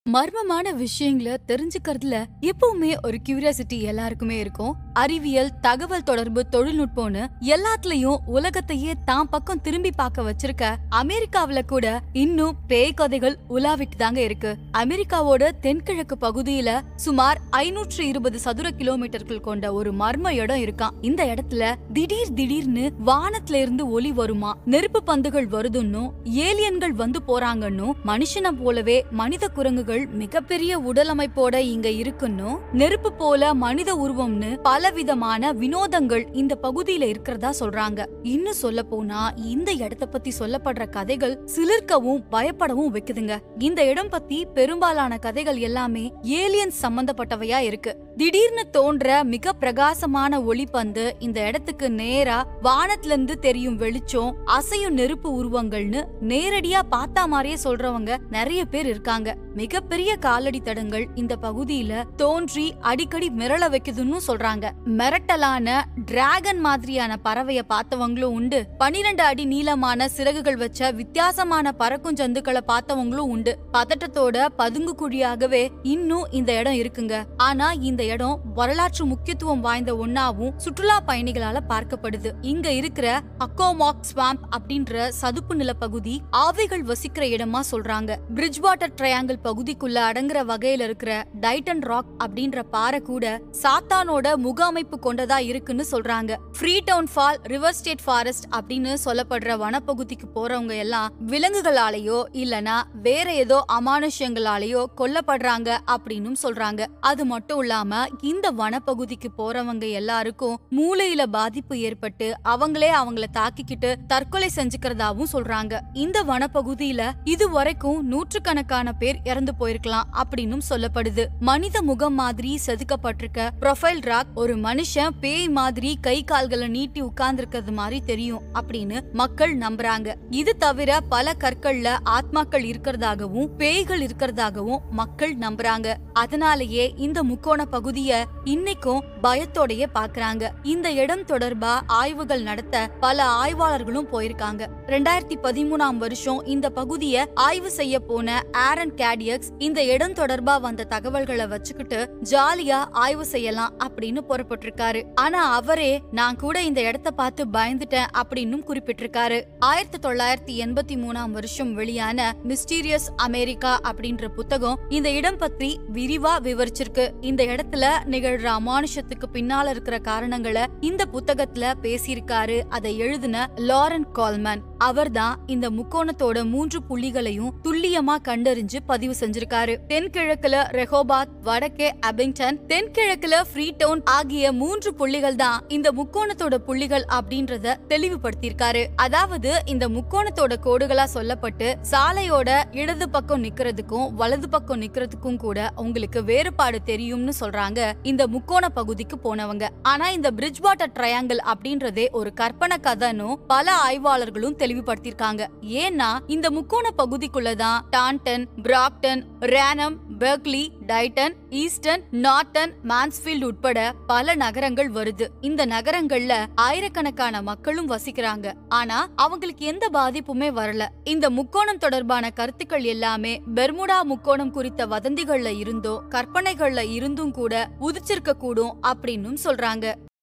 மர்மமான விஷயங்களை தெரிஞ்சுக்கிறதுல எப்பவுமே ஒரு கியூரியாசிட்டி எல்லாருக்குமே இருக்கும் அறிவியல் தகவல் தொடர்பு தொழில்நுட்பம்னு எல்லாத்துலயும் உலகத்தையே தான் பக்கம் திரும்பி பார்க்க வச்சிருக்க அமெரிக்காவுல கூட இன்னும் பேய் கதைகள் உலாவிட்டு தாங்க இருக்கு அமெரிக்காவோட தென்கிழக்கு பகுதியில சுமார் ஐநூற்று இருபது சதுர கிலோமீட்டர்கள் கொண்ட ஒரு மர்ம இடம் இருக்கான் இந்த இடத்துல திடீர் திடீர்னு வானத்துல இருந்து ஒளி வருமா நெருப்பு பந்துகள் வருதுன்னும் ஏலியன்கள் வந்து போறாங்கன்னும் மனுஷனை போலவே மனித குரங்குகள் மிகப்பெரிய உடலமைப்போட இங்க இருக்குன்னும் நெருப்பு போல மனித உருவம்னு பலவிதமான வினோதங்கள் இந்த பகுதியில இருக்கிறதா சொல்றாங்க இன்னும் சொல்ல போனா இந்த இடத்த பத்தி சொல்லப்படுற கதைகள் சிலிர்க்கவும் பயப்படவும் வைக்குதுங்க இந்த இடம் பத்தி பெரும்பாலான கதைகள் எல்லாமே ஏலியன்ஸ் சம்பந்தப்பட்டவையா இருக்கு திடீர்னு தோன்ற மிக பிரகாசமான ஒளிப்பந்து இந்த இடத்துக்கு நேரா வானத்துல இருந்து தெரியும் வெளிச்சம் அசையும் நெருப்பு உருவங்கள்னு நேரடியா பார்த்தா மாதிரியே சொல்றவங்க நிறைய பேர் இருக்காங்க மிகப்பெரிய காலடி தடங்கள் இந்த பகுதியில தோன்றி அடிக்கடி மிரள வைக்குதுன்னு சொல்றாங்க மிரட்டலான டிராகன் மாதிரியான பறவைய பார்த்தவங்களும் உண்டு பனிரெண்டு அடி நீளமான சிறகுகள் வச்ச வித்தியாசமான பறக்கும் ஜந்துக்களை பார்த்தவங்களும் உண்டு பதட்டத்தோட பதுங்கு குழியாகவே இன்னும் இந்த இடம் இருக்குங்க ஆனா இந்த இடம் வரலாற்று முக்கியத்துவம் வாய்ந்த ஒன்னாவும் சுற்றுலா பயணிகளால பார்க்கப்படுது இங்க இருக்கிற அக்கோமாக் ஸ்வாம்ப் அப்படின்ற சதுப்பு நிலப்பகுதி ஆவைகள் வசிக்கிற இடமா சொல்றாங்க பிரிட்ஜ் வாட்டர் ட்ரையாங்கிள் பகுதிக்குள்ள அடங்குற வகையில இருக்கிற டைட்டன் ராக் அப்படின்ற பாறை கூட சாத்தானோட முக அமைப்பு கொண்டதா இருக்குன்னு சொல்றாங்க Freetown Fall River State Forest அப்படின்னு சொல்லப்படுற வனப்பகுதிக்கு போறவங்க எல்லாம் விலங்குகளாலேயோ இல்லனா வேற ஏதோ அமானுஷ்யங்களாலேயோ கொல்லப்படுறாங்க அப்படின்னு சொல்றாங்க அது மட்டும் இல்லாம இந்த வனப்பகுதிக்கு போறவங்க எல்லாருக்கும் மூளையில பாதிப்பு ஏற்பட்டு அவங்களே அவங்கள தாக்கிக்கிட்டு தற்கொலை செஞ்சுக்கிறதாவும் சொல்றாங்க இந்த வனப்பகுதியில இது வரைக்கும் நூற்றுக்கணக்கான பேர் இறந்து போயிருக்கலாம் அப்படின்னும் சொல்லப்படுது மனித முகம் மாதிரி செதுக்கப்பட்டிருக்க ப்ரொஃபைல் ராக் ஒரு மனுஷன் பேய் மாதிரி கை கால்களை நீட்டி உட்கார்ந்திருக்கிறது மாதிரி தெரியும் அப்படின்னு மக்கள் நம்புறாங்க இது தவிர பல கற்கள்ல ஆத்மாக்கள் இருக்கிறதாகவும் பேய்கள் இருக்கிறதாகவும் மக்கள் நம்புறாங்க அதனாலேயே இந்த முக்கோண பகுதிய இன்னைக்கும் பயத்தோடயே பாக்குறாங்க இந்த இடம் தொடர்பா ஆய்வுகள் நடத்த பல ஆய்வாளர்களும் போயிருக்காங்க ரெண்டாயிரத்தி பதிமூணாம் வருஷம் இந்த பகுதிய ஆய்வு செய்ய போன ஆரன் கேடியக்ஸ் இந்த இடம் தொடர்பா வந்த தகவல்களை வச்சுக்கிட்டு ஜாலியா ஆய்வு செய்யலாம் அப்படின்னு புறப்பட்டிருக்காரு ஆனா அவரே நான் கூட இந்த இடத்த பார்த்து பயந்துட்டேன் அப்படின்னும் குறிப்பிட்டிருக்காரு ஆயிரத்தி தொள்ளாயிரத்தி எண்பத்தி மூணாம் வருஷம் வெளியான மிஸ்டீரியஸ் அமெரிக்கா அப்படின்ற புத்தகம் இந்த இடம் பற்றி விரிவா விவரிச்சிருக்கு இந்த இடத்துல நிகழ்ற அமானுஷத்துக்கு பின்னால இருக்கிற காரணங்களை இந்த புத்தகத்துல பேசியிருக்காரு அதை எழுதின லாரன் கால்மன் அவர்தான் இந்த முக்கோணத்தோட மூன்று புள்ளிகளையும் துல்லியமா கண்டறிஞ்சு பதிவு செஞ்சிருக்காரு தென்கிழக்குல ரெஹோபாத் வடக்கே அபிங்டன் தென்கிழக்குல ஃப்ரீடவுன் ஆகிய மூன்று புள்ளிகள் தான் இந்த முக்கோணத்தோட புள்ளிகள் அப்படின்றத தெளிவுபடுத்தியிருக்காரு அதாவது இந்த முக்கோணத்தோட கோடுகளா சொல்லப்பட்டு சாலையோட இடது பக்கம் நிக்கிறதுக்கும் வலது பக்கம் நிக்கிறதுக்கும் கூட உங்களுக்கு வேறுபாடு தெரியும்னு சொல்றாங்க இந்த முக்கோண பகுதிக்கு போனவங்க ஆனா இந்த பிரிட்ஜ் வாட்டர் ட்ரையாங்கிள் அப்படின்றதே ஒரு கற்பனை கதைன்னு பல ஆய்வாளர்களும் தெளிவுபடுத்தியிருக்காங்க ஏன்னா இந்த முக்கோண பகுதிக்குள்ளதான் Taunton Brockton Raynham Berkley Dighton Easton Norton Mansfield உட்பட பல நகரங்கள் வருது இந்த நகரங்கள்ல ஆயிரக்கணக்கான மக்களும் வசிக்கிறாங்க ஆனா அவங்களுக்கு எந்த பாதிப்புமே வரல இந்த முக்கோணம் தொடர்பான கருத்துக்கள் எல்லாமே பெர்முடா முக்கோணம் குறித்த வதந்திகள்ல இருந்தோ கற்பனைகள்ல இருந்தும் கூட உதிச்சிருக்க கூடும் அப்படின்னும் சொல்றாங்க